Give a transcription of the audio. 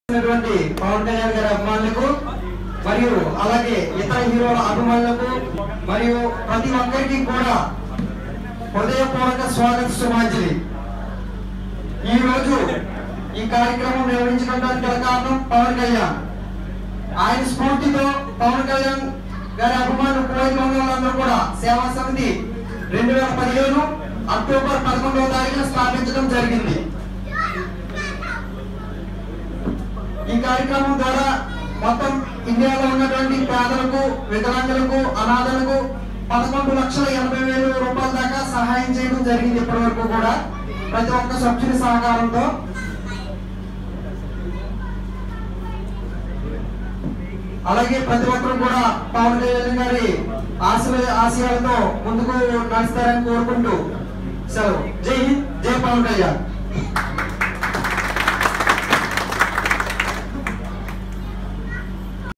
ఉన్నటువంటి పవన్ కళ్యాణ్ గారి అభిమానులకు మరియు అలాగే ఇతర హీరోల అభిమానులకు మరియు ప్రతి ఒక్కరికి కూడా హృదయపూర్వక స్వాగత సుమాంజలి ఈ రోజు ఈ కార్యక్రమం నిర్వహించడానికి గల కారణం పవన్ కళ్యాణ్ ఆయన స్ఫూర్తితో పవన్ కళ్యాణ్ గారి అభిమానులు కోరి మంగళందరూ కూడా సేవా సమితి రెండు వేల పదిహేను అక్టోబర్ పదకొండవ తారీఖున స్థాపించడం జరిగింది ఈ కార్యక్రమం ద్వారా మొత్తం ఇండియాలో ఉన్నటువంటి పేదలకు వికలాంగులకు అనాథలకు పదకొండు లక్షల ఎనభై వేల రూపాయల దాకా సహాయం చేయడం జరిగింది ఇప్పటి వరకు కూడా ప్రతి ఒక్క సభ్యుని సహకారంతో అలాగే ప్రతి ఒక్కరు కూడా పవన్ కళ్యాణ్ గారి ఆశల ఆశయాలతో ముందుకు నడుస్తారని కోరుకుంటూ సెలవు జై హింద్ జై పవన్ కళ్యాణ్